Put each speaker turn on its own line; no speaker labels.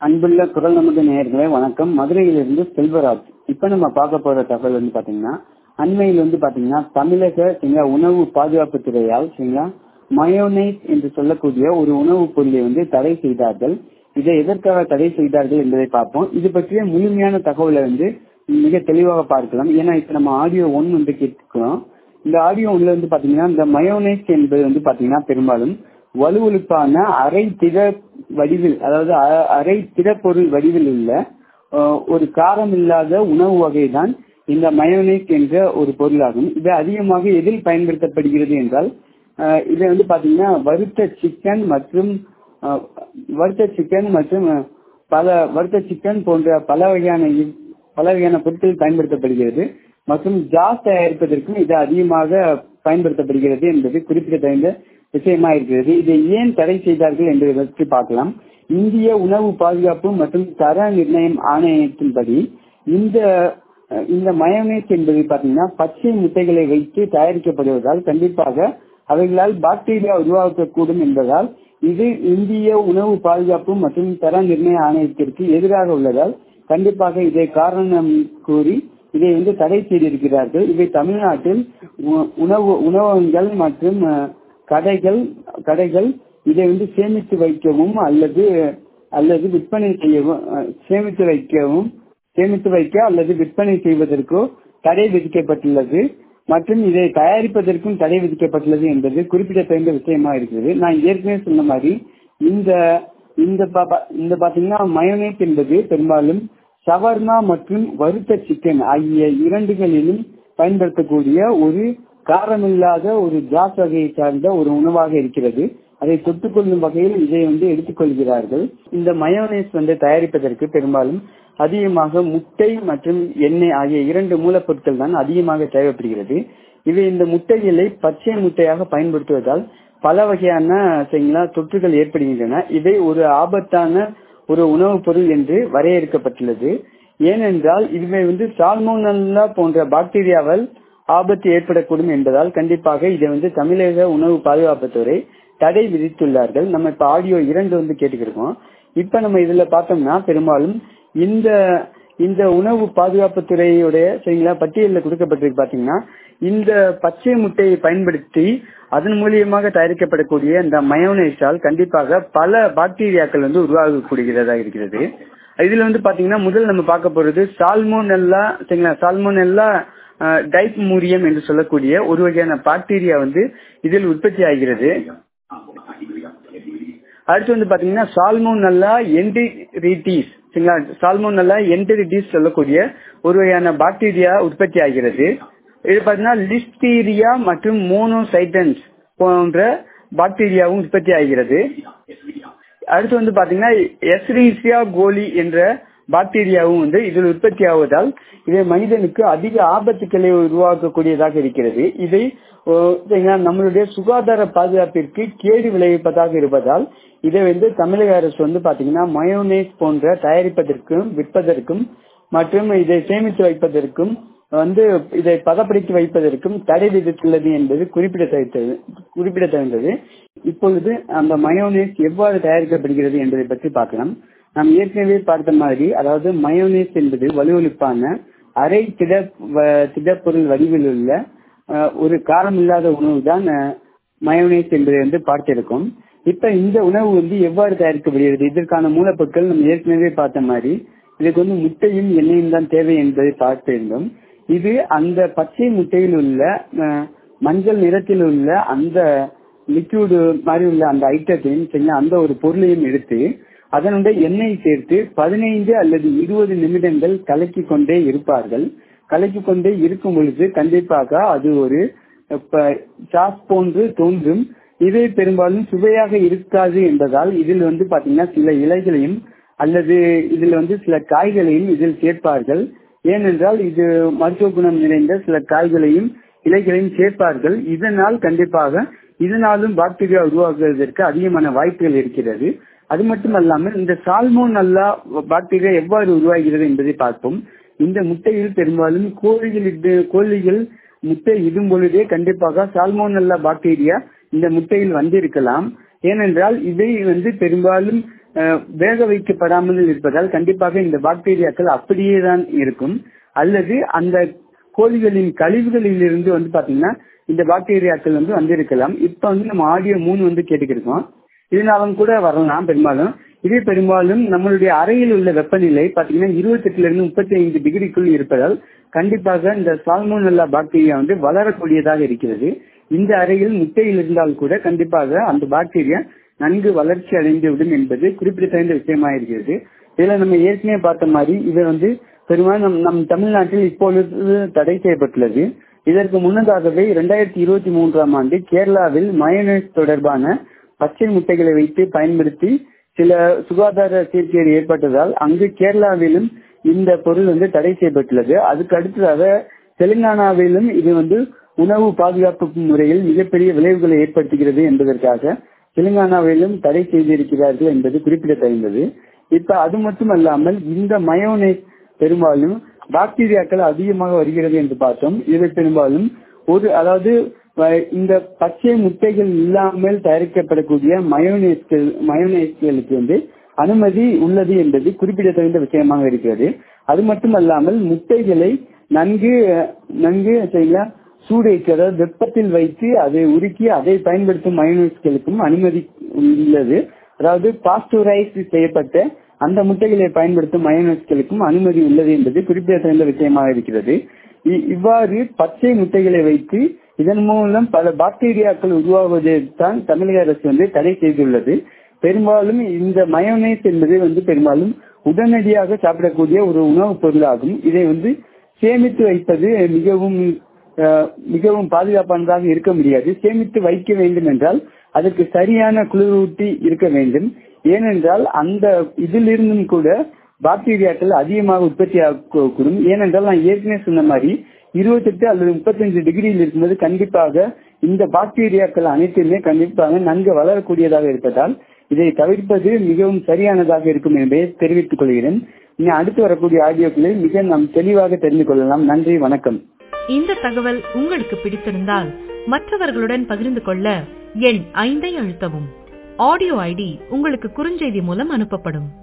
அன்புள்ள குரல் நமது நேயர்களே வணக்கம் மதுரையிலிருந்து செல்வராஜ் இப்ப நம்ம பார்க்க போற தகவல் வந்து பாத்தீங்கன்னா அண்மையில் வந்து பாத்தீங்கன்னா தமிழக சரிங்களா உணவு பாதுகாப்பு துறையால் சரிங்களா மயோனைஸ் என்று சொல்லக்கூடிய ஒரு உணவுப் பொருளை வந்து தடை செய்தார்கள் இதை எதற்காக தடை செய்தார்கள் என்பதை பார்ப்போம் இது பற்றிய முழுமையான தகவலை வந்து மிக தெளிவாக பார்க்கலாம் ஏன்னா இப்ப நம்ம ஆடியோ ஒன் வந்து கேட்கிறோம் இந்த ஆடியோ ஒன்ல வந்து பாத்தீங்கன்னா இந்த மயோனைஸ் என்பது வந்து பாத்தீங்கன்னா பெரும்பாலும் வலுவழுப்பான அரை திட வடிவில் அதாவது அ- அரை திடப்பொருள் வடிவில் உள்ள அஹ், ஒரு காரம் இல்லாத உணவு வகை தான் இந்த மயோனைஸ் என்ற ஒரு பொருளாகும் இது அதிகமாக எதில் பயன்படுத்தப்படுகிறது என்றால் அஹ், இது வந்து பாத்தீங்கன்னா வறுத்த சிக்கன் மற்றும் அஹ், வறுத்த சிக்கன் மற்றும் அஹ், பல வறுத்த சிக்கன் போன்ற பல வகையான இ- பல வகையான பொருட்கள் பயன்படுத்தப்படுகிறது மற்றும் ஜாஸ் தயாரிப்பதற்கும் இது அதிகமாக பயன்படுத்தப்படுகிறது என்பது குறிப்பிடத்தகுந்த விஷயமா இருக்கிறது இதை ஏன் தடை செய்தார்கள் என்பதை பற்றி பார்க்கலாம் இந்திய உணவு பாதுகாப்பு மற்றும் தர நிர்ணயம் ஆணையத்தின்படி இந்த அஹ், இந்த மயோனைஸ் என்பது பாத்தீங்கன்னா பச்சை முட்டைகளை வைத்து தயாரிக்கப்படுவதால் கண்டிப்பாக அவைகளால் பாக்டீரியா உருவாக்கக்கூடும் என்பதால் இது இந்திய உணவு பாதுகாப்பு மற்றும் தர நிர்ணய ஆணையத்திற்கு எதிராக உள்ளதால் கண்டிப்பாக இதை காரணம் கூறி இதை வந்து தடை செய்திருக்கிறார்கள் இவை தமிழ்நாட்டில் உ- உணவு உணவகங்கள் மற்றும் அஹ், கடைகள் கடைகள் இதை வந்து சேமித்து வைக்கவும் அல்லது அல்லது விற்பனை செய்யவும் அஹ், சேமித்து வைக்கவும் சேமித்து வைக்க அல்லது விற்பனை செய்வதற்கோ தடை விதிக்கப்பட்டுள்ளது மற்றும் இதை தயாரிப்பதற்கும் தடை விதிக்கப்பட்டுள்ளது என்பது குறிப்பிடத்தகுந்த விஷயமா இருக்கிறது நான் ஏற்கனவே சொன்ன மாதிரி இந்த இந்த பா- பா- இந்த பாத்தீங்கன்னா மயோனைஸ் என்பது பெரும்பாலும் ஷவர்மா மற்றும் வறுத்த சிக்கன் ஆகிய இரண்டுகளிலும் பயன்படுத்தக்கூடிய ஒரு காரமில்லாத ஒரு ஜாஸ் வகையை சார்ந்த ஒரு உணவாக இருக்கிறது அதை தொட்டுக்கொள்ளும் வகையில் இதை வந்து எடுத்துக்கொள்கிறார்கள் இந்த மயோனைஸ் வந்து தயாரிப்பதற்கு பெரும்பாலும் அதிகமாக முட்டை மற்றும் எண்ணெய் ஆகிய இரண்டு மூலப்பொருட்கள் தான் அதிகமாக தேவைப்படுகிறது இவை இந்த முட்டைகளை பச்சை முட்டையாக பயன்படுத்துவதால் பல வகையான சரிங்களா தொற்றுகள் ஏற்படுகின்றன இவை ஒரு ஆபத்தான ஒரு உணவுப் பொருள் என்று வரையறுக்கப்பட்டுள்ளது ஏனென்றால் இவை வந்து சால்மோனல்லா போன்ற பாக்டீரியாவால் ஆபத்து ஏற்படக்கூடும் என்பதால் கண்டிப்பாக இதை வந்து தமிழக உணவு பாதுகாப்புத்துறை தடை விதித்துள்ளார்கள் நம்ம இப்ப ஆடியோ இரண்டு வந்து கேட்டுக்கிருக்கோம் இப்ப நம்ம இதுல பார்த்தோம்னா பெரும்பாலும் இந்த இந்த உணவு பாதுகாப்புத்துறையுடைய சரிங்களா பட்டியலில் கொடுக்கப்பட்டிருக்கு பாத்தீங்கன்னா இந்த பச்சை முட்டையை பயன்படுத்தி அதன் மூலியமாக தயாரிக்கப்படக்கூடிய இந்த மயோனைஸால் கண்டிப்பாக பல பாக்டீரியாக்கள் வந்து உருவாகக்கூடியதா இருக்கிறது இதுல வந்து பாத்தீங்கன்னா முதல் நம்ம பார்க்க போறது சால்மோனெல்லா சரிங்களா சால்மோனெல்லா டைப் மூரியம் என்று சொல்லக்கூடிய ஒரு வகையான பாக்டீரியா வந்து இதில் உற்பத்தி ஆகிறது அடுத்து வந்து பாத்தீங்கன்னா சால்மோனல்லா என்டிரிட்டிஸ் சரிங்களா சால்மோனல்லா என்டிரிட்டிஸ் சொல்லக்கூடிய ஒரு வகையான பாக்டீரியா உற்பத்தி ஆகிறது இது பாத்தீங்கன்னா லிஸ்டீரியா மற்றும் மோனோசைட்டன்ஸ் போன்ற பாக்டீரியாவும் உற்பத்தி ஆகிறது அடுத்து வந்து பாத்தீங்கன்னா எஸ்ரீசியா கோலி என்ற பாக்டீரியாவும் வந்து இதில் உற்பத்தி ஆவதால் இவை மனிதனுக்கு அதிக ஆபத்துக்களை உருவாக்கக்கூடியதாக இருக்கிறது இதை ஓ, சரிங்களா, நம்மளுடைய சுகாதார பாதுகாப்பிற்கு கேடு விளைவிப்பதாக இருப்பதால் இதை வந்து தமிழக அரசு வந்து பாத்தீங்கன்னா மயோனேஸ் போன்ற தயாரிப்பதற்கும் விற்பதற்கும் மற்றும் இதை சேமித்து வைப்பதற்கும் வந்து இதை பதப்படுத்தி வைப்பதற்கும் தடை விதித்துள்ளது என்பது குறிப்பிடத்தகுந்தது குறிப்பிடத்தகுந்தது இப்பொழுது அந்த மயோனேஸ் எவ்வாறு தயாரிக்கப்படுகிறது என்பதை பற்றி பார்க்கலாம் நாம் ஏற்கனவே பார்த்த மாதிரி அதாவது மயோனேஸ் என்பது வலுவழுப்பான அரை திட வ- திடப்பொருள் வடிவில் உள்ள அஹ், ஒரு காரம் இல்லாத உணவு தான் மயோனேஸ் என்பதை வந்து பார்த்திருக்கோம் இப்ப இந்த உணவு வந்து எவ்வாறு தயாரிக்கப்படுகிறது இதற்கான மூலப்பொருட்கள் நம்ம ஏற்கனவே பார்த்த மாதிரி இதுக்கு வந்து முட்டையும் எண்ணெயும் தான் தேவை என்பதை பார்த்திருந்தோம் இது அந்த பச்சை முட்டையில் உள்ள அஹ், மஞ்சள் நிறத்தில் உள்ள அந்த லிக்யூடு மாதிரி உள்ள அந்த ஐட்டத்தையும் சரிங்களா அந்த ஒரு பொருளையும் எடுத்து அதனுடைய எண்ணெய் சேர்த்து பதினைந்து அல்லது இருபது நிமிடங்கள் கலக்கி கொண்டே இருப்பார்கள் கலக்கி கொண்டே இருக்கும் பொழுது கண்டிப்பாக அது ஒரு ப- சாஸ் போன்று தோன்றும் இது பெரும்பாலும் சுவையாக இருக்காது என்பதால் இதில் வந்து பாத்தீங்கன்னா சில இலைகளையும் அல்லது இதில் வந்து சில காய்களையும் இதில் சேர்ப்பார்கள் ஏனென்றால் இது மருத்துவ குணம் நிறைந்த சில காய்களையும் இலைகளையும் சேர்ப்பார்கள் இதனால் கண்டிப்பாக இதனாலும் பாக்டீரியா உருவாக்குவதற்கு அதிகமான வாய்ப்புகள் இருக்கிறது அது மட்டும் அல்லாமல் இந்த சால்மோன் நல்லா பாக்டீரியா எவ்வாறு உருவாகிறது என்பதை பார்ப்போம் இந்த முட்டையில் பெரும்பாலும் கோழிகள் இட்டு- கோழிகள் முட்டை இடும் பொழுதே கண்டிப்பாக சால்மோனல்லா பாக்டீரியா இந்த முட்டையில் வந்திருக்கலாம் ஏனென்றால் இவை வந்து பெரும்பாலும் அஹ், வேக வைக்கப்படாமல் இருப்பதால் கண்டிப்பாக இந்த பாக்டீரியாக்கள் அப்படியே தான் இருக்கும் அல்லது அந்த கோழிகளின் கழிவுகளில் இருந்து வந்து பாத்தீங்கன்னா இந்த பாக்டீரியாக்கள் வந்து வந்திருக்கலாம் இப்ப வந்து நம்ம ஆடியோ மூணு வந்து கேட்டுக்கிருக்கோம் இதனாலும் கூட வரலாம் பெரும்பாலும் இதே பெரும்பாலும் நம்மளுடைய அறையில் உள்ள வெப்பநிலை பாத்தீங்கன்னா இருபத்தெட்டுல இருந்து முப்பத்தி ஐந்து டிகிரிக்குள் இருப்பதால் கண்டிப்பாக இந்த சால்மோனல்லா பாக்டீரியா வந்து வளரக்கூடியதாக இருக்கிறது இந்த அறையில் முட்டையில் இருந்தால் கூட கண்டிப்பாக அந்த பாக்டீரியா நன்கு வளர்ச்சி அடைந்து விடும் என்பது குறிப்பிடத்தகுந்த விஷயமா இருக்கிறது இதுல நம்ம ஏற்கனவே பார்த்த மாதிரி இதை வந்து பெரும்பாலும் நம் நம் தமிழ்நாட்டில் இப்பொழுது தடை செய்யப்பட்டுள்ளது இதற்கு முன்னதாகவே இரண்டாயிரத்தி இருபத்தி மூன்றாம் ஆண்டு கேரளாவில் மயோனைஸ் தொடர்பான பச்சை முட்டைகளை வைத்து பயன்படுத்தி சில சுகாதார சீர்கேடு ஏற்பட்டதால் அங்கு கேரளாவிலும் இந்த பொருள் வந்து தடை செய்யப்பட்டுள்ளது அதுக்கு அடுத்ததாக தெலுங்கானாவிலும் இது வந்து உணவு பாதுகாப்பு முறையில் மிகப்பெரிய விளைவுகளை ஏற்படுத்துகிறது என்பதற்காக தெலுங்கானாவிலும் தடை செய்திருக்கிறார்கள் என்பது குறிப்பிடத்தகுந்தது இப்ப அது மட்டுமல்லாமல் இந்த மயோனைஸ் பெரும்பாலும் பாக்டீரியாக்கள் அதிகமாக வருகிறது என்று பார்த்தோம் இவை பெரும்பாலும் ஒரு அதாவது வ- இந்த பச்சை முட்டைகள் இல்லாமல் தயாரிக்கப்படக்கூடிய மயோனேஸ்கள் மயோனேஸ்களுக்கு வந்து அனுமதி உள்ளது என்பது குறிப்பிடத்தகுந்த விஷயமாக இருக்கிறது அது மட்டுமல்லாமல் முட்டைகளை நன்கு நன்கு சரிங்களா சூடேற்றி அதாவது வெப்பத்தில் வைத்து அதை உருக்கி அதை பயன்படுத்தும் மயோனேஸ்களுக்கும் அனுமதி உள்ளது அதாவது பாஸ்டரைஸ் செய்யப்பட்ட அந்த முட்டைகளை பயன்படுத்தும் மயோனஸ்களுக்கும் அனுமதி உள்ளது என்பது குறிப்பிடத்தகுந்த விஷயமாக இருக்கிறது இ- இவ்வாறு பச்சை முட்டைகளை வைத்து இதன் மூலம் பல பாக்டீரியாக்கள் உருவாவதை தான் தமிழக அரசு வந்து தடை செய்துள்ளது பெரும்பாலும் இந்த மயோனைஸ் என்பது வந்து பெரும்பாலும் உடனடியாக சாப்பிடக்கூடிய ஒரு உணவுப் பொருளாகும் இதை வந்து சேமித்து வைப்பது மிகவும் அஹ், மிகவும் பாதுகாப்பானதாக இருக்க முடியாது சேமித்து வைக்க வேண்டும் என்றால் அதற்கு சரியான குளிரூட்டி இருக்க வேண்டும் ஏனென்றால் அந்த இதிலிருந்தும் கூட பாக்டீரியாக்கள் அதிகமாக உற்பத்தி ஆகக்கூடும் ஏனென்றால் நான் ஏற்கனவே சொன்ன மாதிரி இருபத்தெட்டு அல்லது முப்பத்தஞ்சு டிகிரியில் இருக்கும்போது கண்டிப்பாக இந்த பாக்டீரியாக்கள் அனைத்துமே கண்டிப்பாக நன்கு வளரக்கூடியதாக இருப்பதால் இதை தவிர்ப்பது மிகவும் சரியானதாக இருக்கும் என்பதை தெரிவித்துக் கொள்கிறேன் இனி அடுத்து வரக்கூடிய ஆடியோக்களில் மிக நாம் தெளிவாக தெரிந்து கொள்ளலாம் நன்றி வணக்கம்
இந்த தகவல் உங்களுக்கு பிடித்திருந்தால் மற்றவர்களுடன் பகிர்ந்து கொள்ள எண் ஐந்தை அழுத்தவும் ஆடியோ ஐடி உங்களுக்கு குறுஞ்செய்தி மூலம் அனுப்பப்படும்